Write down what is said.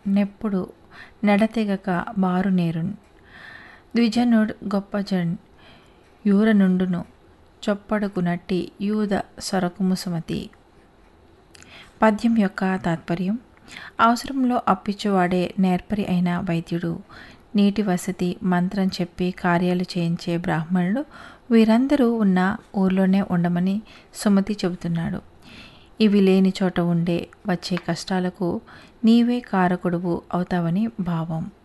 నెప్పుడు నెడతెగక బారునేరున్ ద్విజనుడ్ గొప్పజన్ యూరనుండును చొప్పడుకు నట్టి యూద సొరకుము సుమతి పద్యం యొక్క తాత్పర్యం అవసరంలో అప్పిచ్చువాడే నేర్పరి అయిన వైద్యుడు నీటి వసతి మంత్రం చెప్పి కార్యాలు చేయించే బ్రాహ్మణుడు వీరందరూ ఉన్న ఊర్లోనే ఉండమని సుమతి చెబుతున్నాడు ఇవి లేని చోట ఉండే వచ్చే కష్టాలకు నీవే కారకుడువు అవుతావని భావం